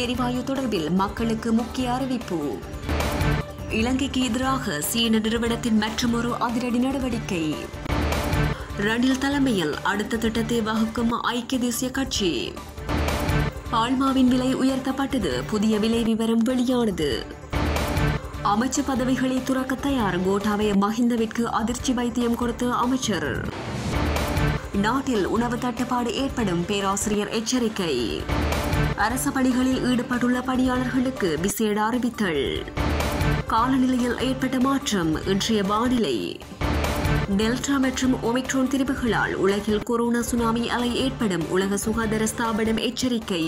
எரிவாயு தொடர்பில் மக்களுக்கு முக்கிய அறிவிப்பு இலங்கைக்கு எதிராக சீன நிறுவனத்தின் மற்றொரு அதிரடி நடவடிக்கை ரணில் தலைமையில் அடுத்த திட்டத்தை வகுக்கும் ஐக்கிய தேசிய கட்சி பால்மாவின் விலை உயர்த்தப்பட்டது புதிய விலை விவரம் வெளியானது அமைச்சு பதவிகளை துறக்க தயார் கோட்டாபய மஹிந்தவிற்கு அதிர்ச்சி வைத்தியம் கொடுத்த அமைச்சர் நாட்டில் உணவு தட்டுப்பாடு ஏற்படும் பேராசிரியர் எச்சரிக்கை அரச பணிகளில் ஈடுபட்டுள்ள பணியாளர்களுக்கு விசேட அறிவித்தல் காலநிலையில் ஏற்பட்ட மாற்றம் இன்றைய வானிலை டெல்டா மற்றும் ஒமிக்ரோன் திரிவுகளால் உலகில் கொரோனா சுனாமி அலை ஏற்படும் உலக சுகாதார ஸ்தாபனம் எச்சரிக்கை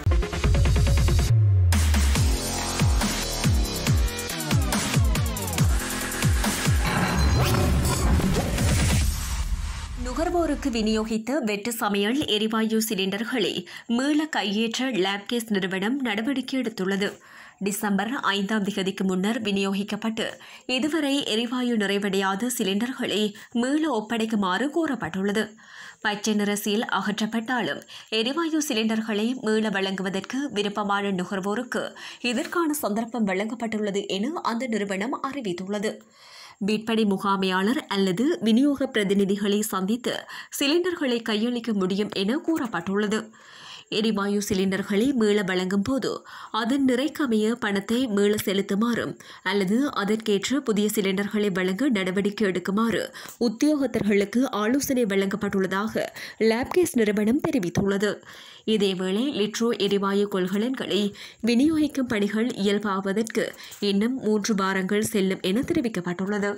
நுகர்வோருக்கு விநியோகித்த வெட்டு சமையல் எரிவாயு சிலிண்டர்களை மீள கையேற்ற லேப்கேஸ் நிறுவனம் நடவடிக்கை எடுத்துள்ளது டிசம்பர் ஐந்தாம் திகதிக்கு முன்னர் விநியோகிக்கப்பட்டு இதுவரை எரிவாயு நிறைவடையாத சிலிண்டர்களை மீள ஒப்படைக்குமாறு கோரப்பட்டுள்ளது பச்சை நிற சீல் அகற்றப்பட்டாலும் எரிவாயு சிலிண்டர்களை மீள வழங்குவதற்கு விருப்பமான நுகர்வோருக்கு இதற்கான சந்தர்ப்பம் வழங்கப்பட்டுள்ளது என அந்த நிறுவனம் அறிவித்துள்ளது விற்பனை முகாமையாளர் அல்லது விநியோக பிரதிநிதிகளை சந்தித்து சிலிண்டர்களை கையளிக்க முடியும் என கூறப்பட்டுள்ளது எரிவாயு சிலிண்டர்களை மீள வழங்கும் போது அதன் நிறைக்கமைய பணத்தை மீள செலுத்துமாறும் அல்லது அதற்கேற்ற புதிய சிலிண்டர்களை வழங்க நடவடிக்கை எடுக்குமாறு உத்தியோகத்தர்களுக்கு ஆலோசனை வழங்கப்பட்டுள்ளதாக லேப்கேஸ் நிறுவனம் தெரிவித்துள்ளது இதேவேளை லிட்ரோ எரிவாயு கொள்கலன்களை விநியோகிக்கும் பணிகள் இயல்பாவதற்கு இன்னும் மூன்று வாரங்கள் செல்லும் என தெரிவிக்கப்பட்டுள்ளது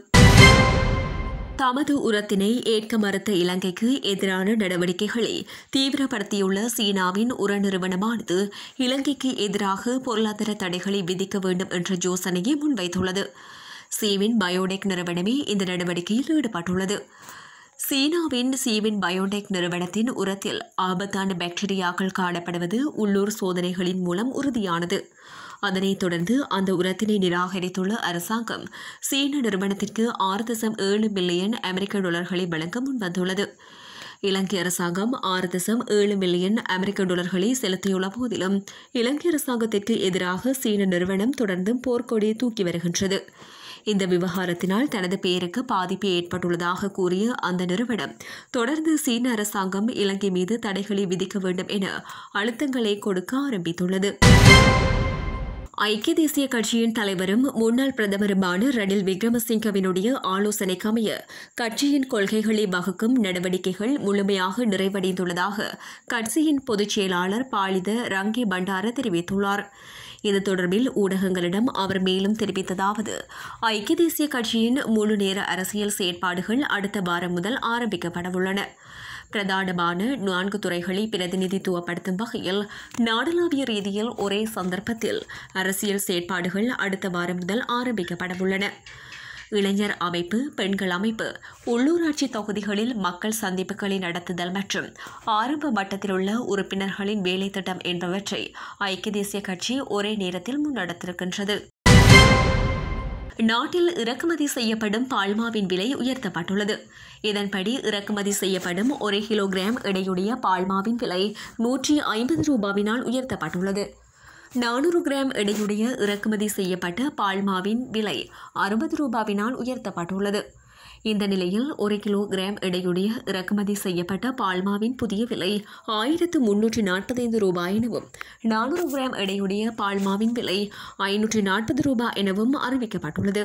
தமது உரத்தினை ஏற்க மறுத்த இலங்கைக்கு எதிரான நடவடிக்கைகளை தீவிரப்படுத்தியுள்ள சீனாவின் உர நிறுவனமானது இலங்கைக்கு எதிராக பொருளாதார தடைகளை விதிக்க வேண்டும் என்ற யோசனையை முன்வைத்துள்ளது சீவின் பயோடெக் நிறுவனமே இந்த நடவடிக்கையில் ஈடுபட்டுள்ளது சீனாவின் சீவின் பயோடெக் நிறுவனத்தின் உரத்தில் ஆபத்தான பாக்டீரியாக்கள் காணப்படுவது உள்ளூர் சோதனைகளின் மூலம் உறுதியானது அதனைத் தொடர்ந்து அந்த உரத்தினை நிராகரித்துள்ள அரசாங்கம் சீன நிறுவனத்திற்கு ஆறு தசம் ஏழு பில்லியன் அமெரிக்க டாலர்களை வழங்க முன்வந்துள்ளது இலங்கை அரசாங்கம் ஆறு தசம் ஏழு மில்லியன் அமெரிக்க டாலர்களை செலுத்தியுள்ள போதிலும் இலங்கை அரசாங்கத்திற்கு எதிராக சீன நிறுவனம் தொடர்ந்தும் போர்க்கொடி தூக்கி வருகின்றது இந்த விவகாரத்தினால் தனது பெயருக்கு பாதிப்பு ஏற்பட்டுள்ளதாக கூறிய அந்த நிறுவனம் தொடர்ந்து சீன அரசாங்கம் இலங்கை மீது தடைகளை விதிக்க வேண்டும் என அழுத்தங்களை கொடுக்க ஆரம்பித்துள்ளது ஐக்கிய தேசிய கட்சியின் தலைவரும் முன்னாள் பிரதமருமான ரணில் விக்ரமசிங்கவினுடைய ஆலோசனைக்கமைய கட்சியின் கொள்கைகளை வகுக்கும் நடவடிக்கைகள் முழுமையாக நிறைவடைந்துள்ளதாக கட்சியின் பொதுச் செயலாளர் பாலித ரங்கி பண்டார தெரிவித்துள்ளார் இது தொடர்பில் ஊடகங்களிடம் அவர் மேலும் தெரிவித்ததாவது ஐக்கிய தேசிய கட்சியின் முழு நேர அரசியல் செயற்பாடுகள் அடுத்த வாரம் முதல் ஆரம்பிக்கப்படவுள்ளன பிரதானமான நான்கு துறைகளை பிரதிநிதித்துவப்படுத்தும் வகையில் நாடளாவிய ரீதியில் ஒரே சந்தர்ப்பத்தில் அரசியல் செயற்பாடுகள் அடுத்த வாரம் முதல் ஆரம்பிக்கப்படவுள்ளன இளைஞர் அமைப்பு பெண்கள் அமைப்பு உள்ளூராட்சி தொகுதிகளில் மக்கள் சந்திப்புகளை நடத்துதல் மற்றும் ஆரம்ப மட்டத்திலுள்ள உறுப்பினர்களின் வேலை திட்டம் என்பவற்றை ஐக்கிய தேசிய கட்சி ஒரே நேரத்தில் முன்னெடுத்திருக்கின்றது நாட்டில் இறக்குமதி செய்யப்படும் பால்மாவின் விலை உயர்த்தப்பட்டுள்ளது இதன்படி இறக்குமதி செய்யப்படும் ஒரு கிலோகிராம் எடையுடைய பால்மாவின் விலை நூற்றி ஐம்பது ரூபாவினால் உயர்த்தப்பட்டுள்ளது நானூறு கிராம் எடையுடைய இறக்குமதி செய்யப்பட்ட பால்மாவின் விலை அறுபது ரூபாவினால் உயர்த்தப்பட்டுள்ளது இந்த நிலையில் ஒரு கிலோ கிராம் எடையுடைய இறக்குமதி செய்யப்பட்ட பால்மாவின் புதிய விலை ஆயிரத்து முன்னூற்றி நாற்பத்தைந்து ரூபாய் எனவும் நானூறு கிராம் எடையுடைய பால்மாவின் விலை ஐநூற்றி நாற்பது ரூபாய் எனவும் அறிவிக்கப்பட்டுள்ளது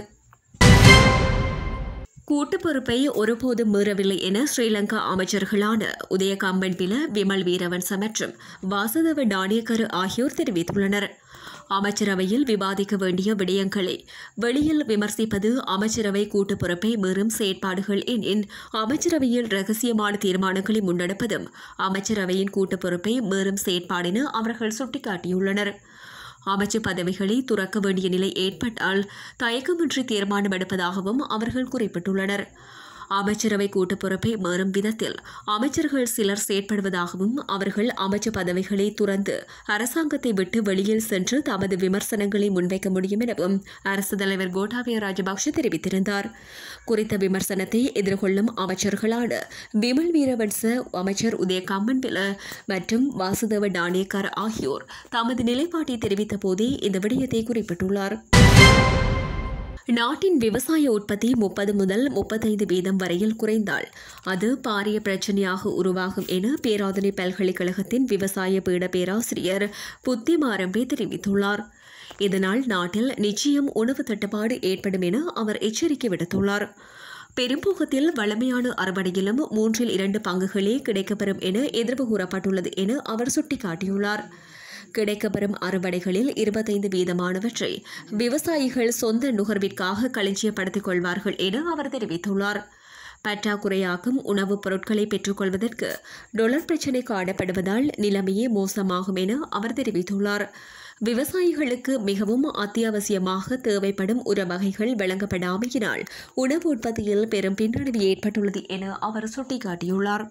கூட்டு பொறுப்பை ஒருபோதும் மீறவில்லை என ஸ்ரீலங்கா அமைச்சர்களான உதய கம்பன்பில விமல் வீரவன்ச மற்றும் வாசுதவ நாணயக்கர் ஆகியோர் தெரிவித்துள்ளனர் அமைச்சரவையில் விவாதிக்க வேண்டிய விடயங்களை வெளியில் விமர்சிப்பது அமைச்சரவை கூட்டு பொறுப்பை மீறும் செயற்பாடுகள் எனின் அமைச்சரவையில் ரகசியமான தீர்மானங்களை முன்னெடுப்பதும் அமைச்சரவையின் கூட்டு பொறுப்பை மீறும் செயற்பாடென அவர்கள் சுட்டிக்காட்டியுள்ளனர் அமைச்சு பதவிகளை துறக்க வேண்டிய நிலை ஏற்பட்டால் தயக்கமின்றி தீர்மானம் எடுப்பதாகவும் அவர்கள் குறிப்பிட்டுள்ளனர் அமைச்சரவை கூட்டு பொறுப்பை மீறும் விதத்தில் அமைச்சர்கள் சிலர் செயற்படுவதாகவும் அவர்கள் அமைச்சு பதவிகளை துறந்து அரசாங்கத்தை விட்டு வெளியில் சென்று தமது விமர்சனங்களை முன்வைக்க முடியும் எனவும் அரசு தலைவர் கோட்டாபய ராஜபக்ஷ தெரிவித்திருந்தார் குறித்த விமர்சனத்தை எதிர்கொள்ளும் அமைச்சர்களான விமல் வீரவன்ச அமைச்சர் உதய கம்மன்பில மற்றும் வாசுதேவ டானேக்கர் ஆகியோர் தமது நிலைப்பாட்டை தெரிவித்த போதே இந்த விடயத்தை குறிப்பிட்டுள்ளார் நாட்டின் விவசாய உற்பத்தி முப்பது முதல் முப்பத்தைந்து வீதம் வரையில் குறைந்தால் அது பாரிய பிரச்சனையாக உருவாகும் என பேராதனை பல்கலைக்கழகத்தின் விவசாய பீட பேராசிரியர் புத்தி மாரம்பே தெரிவித்துள்ளார் இதனால் நாட்டில் நிச்சயம் உணவு தட்டுப்பாடு ஏற்படும் என அவர் எச்சரிக்கை விடுத்துள்ளார் பெரும்போகத்தில் வளமையான அறுவடையிலும் மூன்றில் இரண்டு பங்குகளே கிடைக்கப்பெறும் என எதிர்ப்பு கூறப்பட்டுள்ளது என அவர் சுட்டிக்காட்டியுள்ளார் கிடைக்கப்பெறும் அறுவடைகளில் இருபத்தைந்து வீதமானவற்றை விவசாயிகள் சொந்த நுகர்விற்காக களஞ்சியப்படுத்திக் கொள்வார்கள் என அவர் தெரிவித்துள்ளார் பற்றாக்குறையாகும் உணவுப் பொருட்களை பெற்றுக்கொள்வதற்கு டொலர் பிரச்சினை காணப்படுவதால் நிலைமையே மோசமாகும் என அவர் தெரிவித்துள்ளார் விவசாயிகளுக்கு மிகவும் அத்தியாவசியமாக தேவைப்படும் உர வகைகள் வழங்கப்படாமையினால் உணவு உற்பத்தியில் பெரும் பின்னடைவு ஏற்பட்டுள்ளது என அவர் சுட்டிக்காட்டியுள்ளார்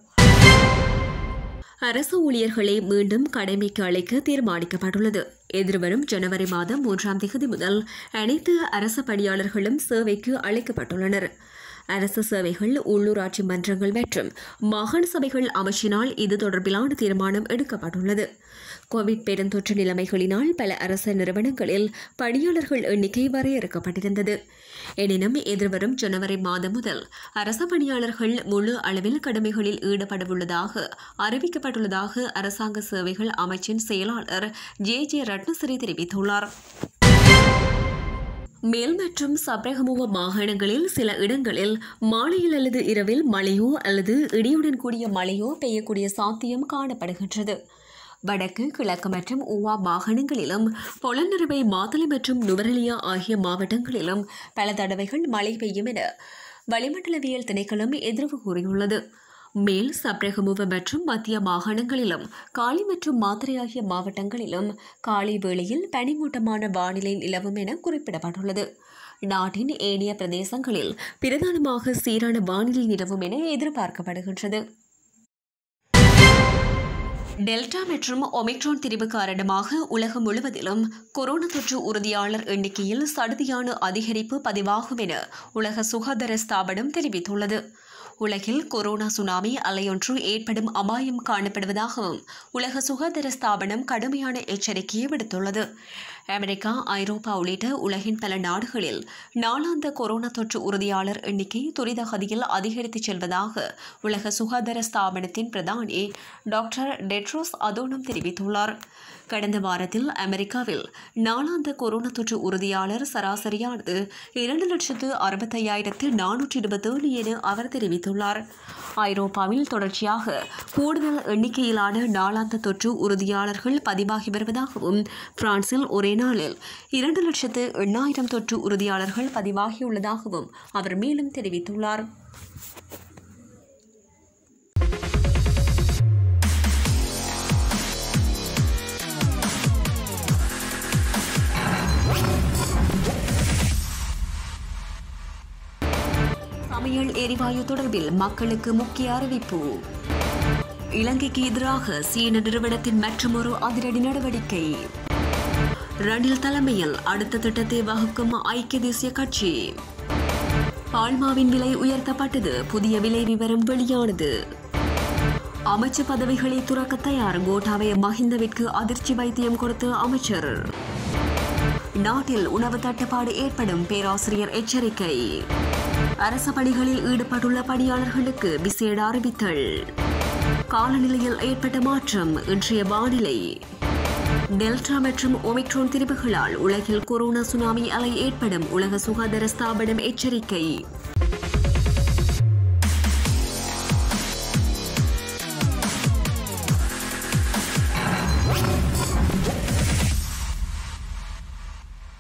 அரசு ஊழியர்களை மீண்டும் கடமைக்கு அழைக்க தீர்மானிக்கப்பட்டுள்ளது எதிர்வரும் ஜனவரி மாதம் மூன்றாம் தேதி முதல் அனைத்து அரசு பணியாளர்களும் சேவைக்கு அழைக்கப்பட்டுள்ளனர் அரசு சேவைகள் உள்ளூராட்சி மன்றங்கள் மற்றும் மாகாண சபைகள் அமைச்சினால் இது தொடர்பிலான தீர்மானம் எடுக்கப்பட்டுள்ளது கோவிட் பெருந்தொற்று நிலைமைகளினால் பல அரசு நிறுவனங்களில் பணியாளர்கள் எண்ணிக்கை வரையறுக்கப்பட்டிருந்தது எனினும் எதிர்வரும் ஜனவரி மாதம் முதல் அரசு பணியாளர்கள் முழு அளவில் கடமைகளில் ஈடுபடவுள்ளதாக அறிவிக்கப்பட்டுள்ளதாக அரசாங்க சேவைகள் அமைச்சின் செயலாளர் ஜே ஜே ரட்னசிறி தெரிவித்துள்ளார் மேல் மற்றும் சப்ரகமுவ மாகாணங்களில் சில இடங்களில் மாலையில் அல்லது இரவில் மழையோ அல்லது இடியுடன் கூடிய மழையோ பெய்யக்கூடிய சாத்தியம் காணப்படுகின்றது வடக்கு கிழக்கு மற்றும் ஊவா மாகாணங்களிலும் பொலனறுவை மாத்தளை மற்றும் நுவரெலியா ஆகிய மாவட்டங்களிலும் பல தடவைகள் மழை பெய்யும் என வளிமண்டலவியல் திணைக்களம் எதிர்வு கூறியுள்ளது மேல் சப்ரகமுவ மற்றும் மத்திய மாகாணங்களிலும் காலி மற்றும் மாத்திரை ஆகிய மாவட்டங்களிலும் காலை வேளையில் பனிமூட்டமான வானிலை நிலவும் என குறிப்பிடப்பட்டுள்ளது நாட்டின் ஏனைய பிரதேசங்களில் பிரதானமாக சீரான வானிலை நிலவும் என எதிர்பார்க்கப்படுகின்றது டெல்டா மற்றும் ஒமிக்ரான் திரிவு காரணமாக உலகம் முழுவதிலும் கொரோனா தொற்று உறுதியாளர் எண்ணிக்கையில் சடுதியான அதிகரிப்பு பதிவாகும் என உலக சுகாதார ஸ்தாபனம் தெரிவித்துள்ளது உலகில் கொரோனா சுனாமி அலையொன்று ஏற்படும் அபாயம் காணப்படுவதாகவும் உலக சுகாதார ஸ்தாபனம் கடுமையான எச்சரிக்கையை விடுத்துள்ளது அமெரிக்கா ஐரோப்பா உள்ளிட்ட உலகின் பல நாடுகளில் நாளாந்த கொரோனா தொற்று உறுதியாளர் எண்ணிக்கை துரித கதியில் அதிகரித்து செல்வதாக உலக சுகாதார ஸ்தாபனத்தின் பிரதானி டாக்டர் டெட்ரோஸ் அதோனம் தெரிவித்துள்ளார் கடந்த வாரத்தில் அமெரிக்காவில் நாளாந்த கொரோனா தொற்று உறுதியாளர் சராசரியானது இரண்டு லட்சத்து அறுபத்தையாயிரத்து நானூற்றி இருபத்தேழு என அவர் தெரிவித்துள்ளார் ஐரோப்பாவில் தொடர்ச்சியாக கூடுதல் எண்ணிக்கையிலான நாளாந்த தொற்று உறுதியாளர்கள் பதிவாகி வருவதாகவும் பிரான்சில் ஒரே நாளில் இரண்டு லட்சத்து எண்ணாயிரம் தொற்று உறுதியாளர்கள் பதிவாகியுள்ளதாகவும் அவர் மேலும் தெரிவித்துள்ளார் சமையல் எரிவாயு தொடர்பில் மக்களுக்கு முக்கிய அறிவிப்பு இலங்கைக்கு எதிராக சீன நிறுவனத்தின் மற்றொரு அதிரடி நடவடிக்கை ரணில் தலைமையில் அடுத்த திட்டத்தை வகுக்கும் ஐக்கிய தேசிய கட்சி பால்மாவின் விலை உயர்த்தப்பட்டது புதிய விலை விவரம் வெளியானது அமைச்சு பதவிகளை துறக்க தயார் கோட்டாபய மஹிந்தவிற்கு அதிர்ச்சி வைத்தியம் கொடுத்த அமைச்சர் நாட்டில் உணவு தட்டுப்பாடு ஏற்படும் பேராசிரியர் எச்சரிக்கை அரச பணிகளில் ஈடுபட்டுள்ள பணியாளர்களுக்கு விசேட அறிவித்தல் காலநிலையில் ஏற்பட்ட மாற்றம் இன்றைய வானிலை டெல்டா மற்றும் ஒமிக்ரோன் திரிவுகளால் உலகில் கொரோனா சுனாமி அலை ஏற்படும் உலக சுகாதார ஸ்தாபனம் எச்சரிக்கை